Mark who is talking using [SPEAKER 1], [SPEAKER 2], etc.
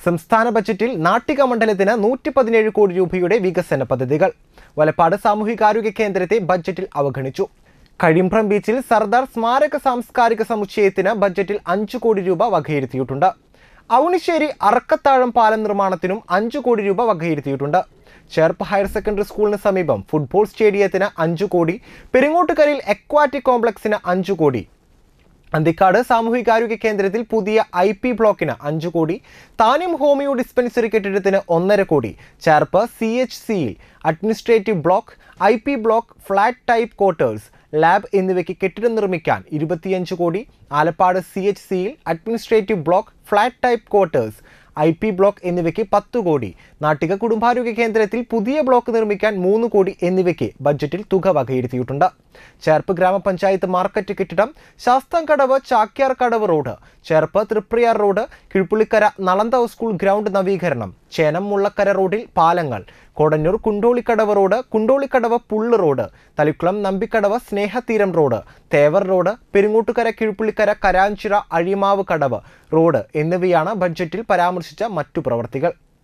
[SPEAKER 1] സംസ്ഥാന ബജറ്റിൽ നാട്ടിക മണ്ഡലത്തിന് നൂറ്റി പതിനേഴ് കോടി രൂപയുടെ വികസന പദ്ധതികൾ വലപ്പാട് സാമൂഹികാരോഗ്യ കേന്ദ്രത്തെ ബജറ്റിൽ അവഗണിച്ചു കഴിമ്പ്രം ബീച്ചിൽ സർദാർ സ്മാരക സാംസ്കാരിക സമുച്ചയത്തിന് ബജറ്റിൽ അഞ്ചു കോടി രൂപ വകയിരുത്തിയിട്ടുണ്ട് ഔണിശ്ശേരി അറക്കത്താഴം പാലം നിർമ്മാണത്തിനും അഞ്ചു കോടി രൂപ വകയിരുത്തിയിട്ടുണ്ട് ചേർപ്പ് ഹയർ സെക്കൻഡറി സ്കൂളിന് സമീപം ഫുട്ബോൾ സ്റ്റേഡിയത്തിന് അഞ്ചു കോടി പെരിങ്ങോട്ടുകരയിൽ എക്വാറ്റിക് കോംപ്ലക്സിന് അഞ്ചു കോടി അന്തിക്കാട് സാമൂഹികാരോഗ്യ കേന്ദ്രത്തിൽ പുതിയ ഐ പി ബ്ലോക്കിന് അഞ്ചു കോടി താനിം ഹോമിയോ ഡിസ്പെൻസറി കെട്ടിടത്തിന് ഒന്നര കോടി ചേർപ്പ് സി എച്ച് സിയിൽ administrative block I P block flat type quarters lab എന്നിവയ്ക്ക് കെട്ടിടം നിർമ്മിക്കാൻ ഇരുപത്തിയഞ്ച് കോടി ആലപ്പാട് സി എച്ച് സിയിൽ administrative block flat type quarters I P block എന്നിവയ്ക്ക് പത്ത് കോടി നാട്ടിക കുടുംബാരോഗ്യ കേന്ദ്രത്തിൽ പുതിയ ബ്ലോക്ക് നിർമ്മിക്കാൻ മൂന്ന് കോടി എന്നിവയ്ക്ക് ബജറ്റിൽ തുക വകയിരുത്തിയിട്ടുണ്ട് ചേർപ്പ് ഗ്രാമപഞ്ചായത്ത് മാർക്കറ്റ് കെട്ടിടം Sasthamkadavu Chakyar Kadavu road Cherpu Triprayar road Kizhuppillikkara Nalanda school ground നവീകരണം ചേനം മുള്ളക്കര റോഡിൽ പാലങ്ങൾ Kodannur Kundolikkadavu road Kundolikkadavu Pullu road Thalikulam Nambikkadavu Snehatheeram road Thevar road Perungottukara Kizhuppillikkara Karanchira Azhimavu Kadavu road എന്നിവയാണ് ബഡ്ജറ്റിൽ പരാമർശിച്ച മറ്റു പ്രവർത്തികൾ